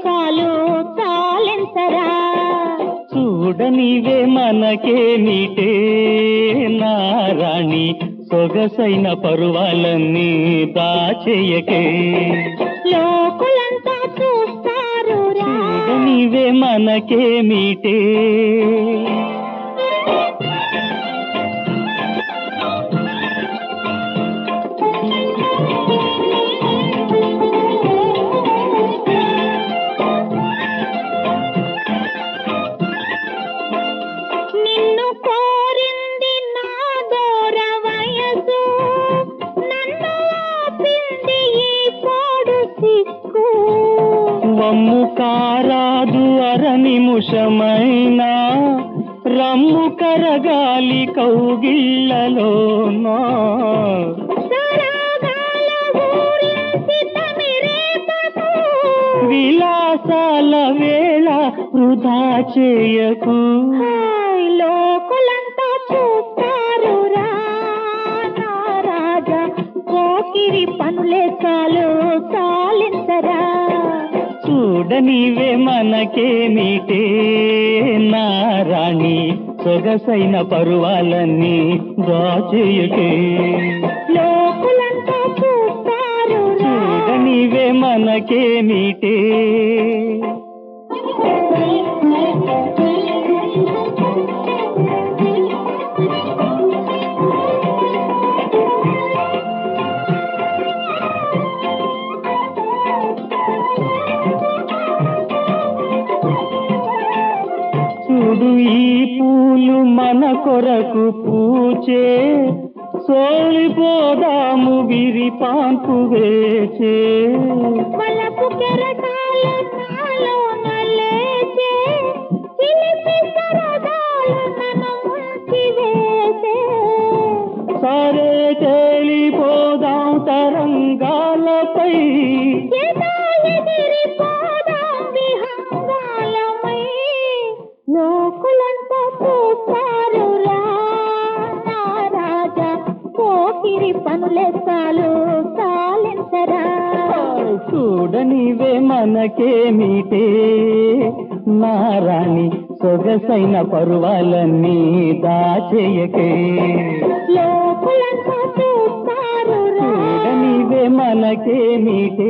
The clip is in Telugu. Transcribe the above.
చాలు చాలెంతరా చూడనివే మనకే నీటే నారాణి సొగసైన పరువాలన్నీ దాచేయకే లోకులంతా చూస్తారు రా చూడనివే మనకే మీటే నిన్ను కోరింది నా దూర వయసు నన్ను ఆపింది ఈ పోడు సిక్కు వమ్ము కారాదు అర నిముషమైనా రమ్ము కరగాలి కౌగిళ్ళలోనా సరాగాల ఊరించి తమిరేపకు విలాసాల వేళ వృధా చేయకు హాయ్ లోకులంతా చూస్తారు రా నా రాజా కోకిరి పనులే చాలు చాలింతరా చూడనివే మనకే మీటే నారాణి సొగసైన పరువాలన్నీ దాచేయకే లోకులంతా చూస్తారు రా చూడనివే మనకే మీటే చూడు ఈ పూలు మన కొరకు పూచే సోలిపోదాము విరిపాన్పు వేచే వలపు కెరటాలు నాలో నలేచే చిలిపి సరదాలు నన్ను ముంచివేసే సరే తేలిపోదాం తరంగాలపై ఎదా ఎగిరిపోదాం విహంగాలమై లోకులంతా చూస్తారు రా నా రాజా పోకిరి పనులే చాలు చాలించరా చూడనివే మనకే మీటే నారాణి సొగసైన పరువాలన్నీ దాచేయకే లోకులంతా చూస్తారు రా చూడనివే మనకే మీటే